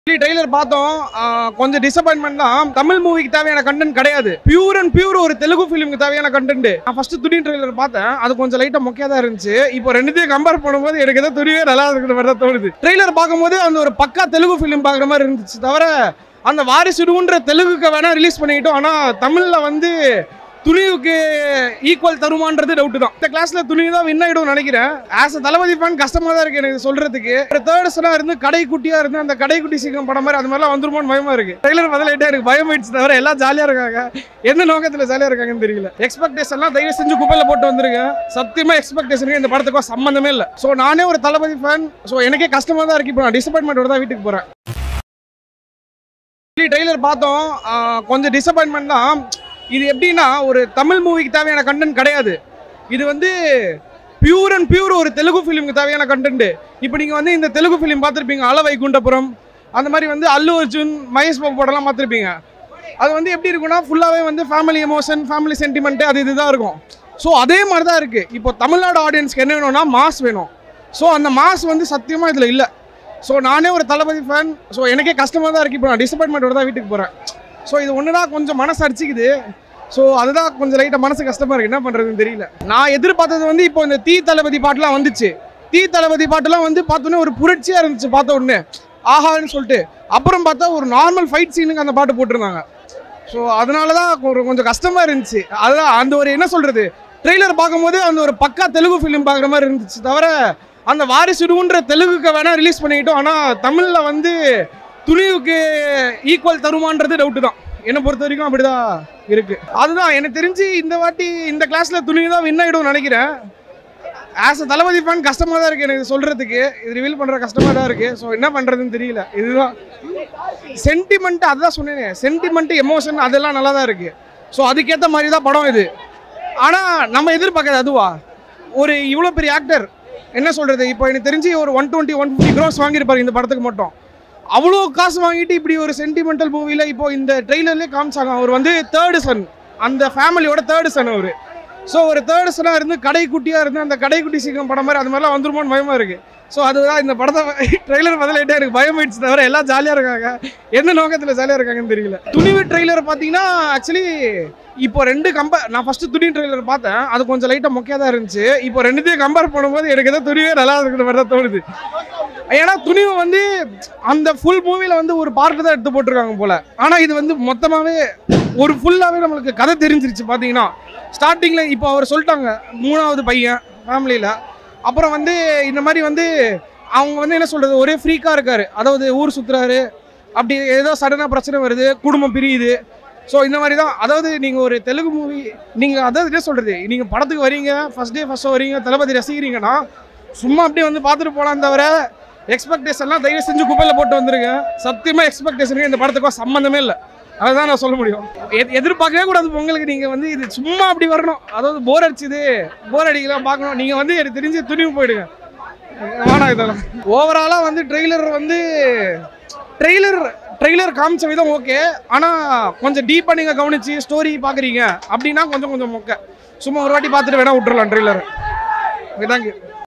trailer பார்த்தோம் ஆஹ் கொஞ்சம் disappointment தான் தமிழ் மூவிக்கு தேவையான கண்டென்ட் கிடையாது பியூர் அண்ட் பியூர் ஒரு தெலுங்கு ஃபிலிமுக்கு தேவையான கண்டென்ட் நான் ஃபர்ஸ்ட் துணி ட்ரெய்லர் பார்த்தேன் அது கொஞ்சம் லைட்டா மொக்கையா தான் இருந்துச்சு இப்போ ரெண்டுத்தையும் கம்பேர் பண்ணும்போது எனக்கு ஏதோ துணியே நல்லா இருக்கிற மாதிரி தான் தோணுது ட்ரெய்லர் பார்க்கும்போது அந்த ஒரு பக்கா தெலுங்கு ஃபிலிம் பார்க்குற மாதிரி இருந்துச்சு தவிர அந்த வாரிசுடுன்ற தெலுங்குக்கு வேணா ரிலீஸ் பண்ணிக்கிட்டோம் ஆனா தமிழ்ல வந்து துணிவுக்கு ஈக்குவல் தருமான்றது டவுட் தான் இந்த கிளாஸ்ல துணி தான் வின் ஆயிடும் நினைக்கிறேன் ஆஸ் அ தளபதி ஃபேன் கஷ்டமா தான் இருக்கு எனக்கு சொல்றதுக்கு ஒரு தேர்ட் சனா இருந்து கடை குட்டியா இருந்து அந்த கடை குட்டி சீக்கிரம் படம் மாதிரி அது மாதிரிலாம் வந்துருமோன்னு பயமா இருக்கு ட்ரெய்லர் பதிலாயிட்டே எனக்கு பயம் ஆயிடுச்சு தவிர எல்லாம் ஜாலியா இருக்காங்க எந்த நோக்கத்துல ஜாலியா இருக்காங்கன்னு தெரியல எக்ஸ்பெக்டேஷன்லாம் தயவு செஞ்சு குப்பையில போட்டு வந்திருங்க சத்தியமா எக்ஸ்பெக்டேஷனுக்கு இந்த படத்துக்கும் சம்மந்தமே இல்லை ஸோ நானே ஒரு தளபதி ஃபேன் ஸோ எனக்கே கஷ்டமா தான் இருக்கு இப்போ நான் டிசப்பாயின்மெண்ட் தான் வீட்டுக்கு போறேன் ட்ரெய்லர் பார்த்தோம் ஆஹ் கொஞ்சம் டிசப்பாயின்மெண்ட் தான் இது எப்படின்னா ஒரு தமிழ் மூவிக்கு தேவையான கண்டென்ட் கிடையாது இது வந்து பியூர் அண்ட் பியூர் ஒரு தெலுங்கு ஃபிலிமுக்கு தேவையான கண்டென்ட் இப்போ நீங்கள் வந்து இந்த தெலுங்கு ஃபிலிம் பார்த்துருப்பீங்க அல வைகுண்டபுரம் அந்த மாதிரி வந்து அல்லு அர்ஜுன் மகேஷ் பாபு படம்லாம் பார்த்துருப்பீங்க அது வந்து எப்படி இருக்குன்னா ஃபுல்லாகவே வந்து ஃபேமிலி எமோஷன் ஃபேமிலி சென்டிமெண்ட் அது இதுதான் இருக்கும் ஸோ அதே மாதிரி தான் இருக்குது இப்போ தமிழ்நாடு ஆடியன்ஸ்க்கு என்ன வேணும்னா மாஸ் வேணும் ஸோ அந்த மாஸ் வந்து சத்தியமாக இதில் இல்லை ஸோ நானே ஒரு தளபதி ஃபேன் ஸோ எனக்கே கஷ்டமாக தான் இருக்குது இப்போ நான் டிசப்பாயின்மெண்ட்டோட தான் வீட்டுக்கு போகிறேன் ஸோ இது ஒன்று தான் கொஞ்சம் மனசு அடிச்சிக்குது ஸோ அதுதான் கொஞ்சம் லைட்டாக மனசு கஷ்டமாக இருக்குது என்ன பண்ணுறதுன்னு தெரியல நான் எதிர்பார்த்தது வந்து இப்போ இந்த தீ தளபதி பாட்டுலாம் வந்துச்சு தீ தளபதி பாட்டுலாம் வந்து பார்த்தோன்னே ஒரு புரட்சியாக இருந்துச்சு பார்த்த உடனே ஆஹான்னு சொல்லிட்டு அப்புறம் பார்த்தா ஒரு நார்மல் ஃபைட் சீனுக்கு அந்த பாட்டு போட்டிருந்தாங்க ஸோ அதனால தான் ஒரு கொஞ்சம் கஷ்டமாக இருந்துச்சு அதுதான் அந்த ஒரு என்ன சொல்கிறது ட்ரெய்லர் பார்க்கும்போது அந்த ஒரு பக்கா தெலுங்கு ஃபிலிம் பார்க்குற மாதிரி இருந்துச்சு தவிர அந்த வாரிசுடுன்ற தெலுங்குக்கு வேணால் ரிலீஸ் பண்ணிக்கிட்டோம் ஆனால் தமிழில் வந்து துணிவுக்கு ஈக்குவல் தருமான்றது டவுட்டு தான் என்னை பொறுத்த வரைக்கும் அப்படிதான் இருக்கு அதுதான் எனக்கு தெரிஞ்சு இந்த வாட்டி இந்த கிளாஸ்ல துணி தான் வின் ஆயிடும் நினைக்கிறேன் ஆஸ் அ தளபதி ஃபேன் கஷ்டமா தான் இருக்கு எனக்கு சொல்றதுக்கு இது ரிவீல் பண்ற கஷ்டமா தான் இருக்கு ஸோ என்ன பண்றதுன்னு தெரியல இதுதான் சென்டிமெண்ட் அதுதான் சொன்னேனே சென்டிமெண்ட் எமோஷன் அதெல்லாம் நல்லா தான் இருக்கு ஸோ அதுக்கேற்ற மாதிரி தான் படம் இது ஆனால் நம்ம எதிர்பார்க்காது அதுவா ஒரு இவ்வளோ பெரிய ஆக்டர் என்ன சொல்றது இப்போ எனக்கு தெரிஞ்சு ஒரு one twenty one fifty crores வாங்கியிருப்பாரு இந்த படத்துக்கு மட்டும் அவ்வளோ காசு வாங்கிட்டு இப்படி ஒரு சென்டிமெண்டல் மூவியில் இப்போ இந்த ட்ரெய்லர்லேயே காமிச்சாங்க அவர் வந்து தேர்டு சன் அந்த ஃபேமிலியோட தேர்டு சன் அவர் ஸோ ஒரு தேர்டு சனாக இருந்து கடைக்குட்டியாக இருந்து அந்த கடைக்குட்டி சீக்கிரம் படம் மாதிரி அது மாதிரிலாம் வந்துருமோன்னு பயமாக இருக்குது ஸோ அதுதான் இந்த படத்தை ட்ரெய்லர் பதிலாயிட்டே எனக்கு பயம் ஆயிடுச்சு தவிர எல்லாம் ஜாலியாக இருக்காங்க எந்த நோக்கத்தில் ஜாலியாக இருக்காங்கன்னு தெரியல துணிவு ட்ரெய்லர் பார்த்தீங்கன்னா ஆக்சுவலி இப்போ ரெண்டு கம்பேர் நான் ஃபர்ஸ்ட் துணி ட்ரெய்லர் பார்த்தேன் அது கொஞ்சம் லைட்டாக மொக்கையாக தான் இருந்துச்சு இப்போ ரெண்டுத்தையும் கம்பேர் பண்ணும்போது எனக்கு ஏதோ துணிவே நல்லா இருக்கிற மாதிரி தான் தோணுது ஏன்னா துணிவு வந்து அந்த ஃபுல் மூவியில் வந்து ஒரு பார்ட்டு தான் எடுத்து போட்டிருக்காங்க போல ஆனால் இது வந்து மொத்தமாகவே ஒரு ஃபுல்லாகவே நம்மளுக்கு கதை தெரிஞ்சிருச்சு பார்த்தீங்கன்னா ஸ்டார்டிங்கில் இப்போ அவர் சொல்லிட்டாங்க மூணாவது பையன் ஃபேமிலியில் அப்புறம் வந்து இந்த மாதிரி வந்து அவங்க வந்து என்ன சொல்கிறது ஒரே ஃப்ரீக்காக இருக்காரு அதாவது ஊர் சுற்றுறாரு அப்படி ஏதோ சடனாக பிரச்சனை வருது குடும்பம் பிரியுது ஸோ இந்த மாதிரி தான் அதாவது நீங்கள் ஒரு தெலுங்கு மூவி நீங்கள் அதாவது என்ன சொல்கிறது நீங்கள் படத்துக்கு வரீங்க ஃபஸ்ட் டே ஃபஸ்ட் வரீங்க தளபதி ரசிக்கிறீங்கன்னா சும்மா அப்படியே வந்து பார்த்துட்டு போகலாம் தவிர எக்ஸ்பெக்டேஷன்லாம் தயவு செஞ்சு குப்பையில் போட்டு வந்துருங்க சத்தியமாக எக்ஸ்பெக்டேஷனுக்கு இந்த படத்துக்கும் சம்மந்தமே இல்லை அதுதான் நான் சொல்ல முடியும் எ- எதிர்பார்க்கவே கூடாது பொங்கலுக்கு நீங்கள் வந்து இது சும்மா அப்படி வரணும் அதாவது போர் அடிச்சுது போர் அடிக்கலாம் பார்க்கணும் நீங்கள் வந்து எனக்கு தெரிஞ்சு துணிவு போயிடுங்க வேணாம் இதெல்லாம் ஓவராலாக வந்து ட்ரெய்லர் வந்து ட்ரெய்லர் ட்ரெய்லர் காமிச்ச விதம் ஓகே ஆனால் கொஞ்சம் டீப்பாக நீங்கள் கவனிச்சு ஸ்டோரி பார்க்குறீங்க அப்படின்னா கொஞ்சம் கொஞ்சம் மொக்க சும்மா ஒரு வாட்டி பார்த்துட்டு வேணா விட்டுறலாம் ட்ரெய்லர் தேங்க்யூ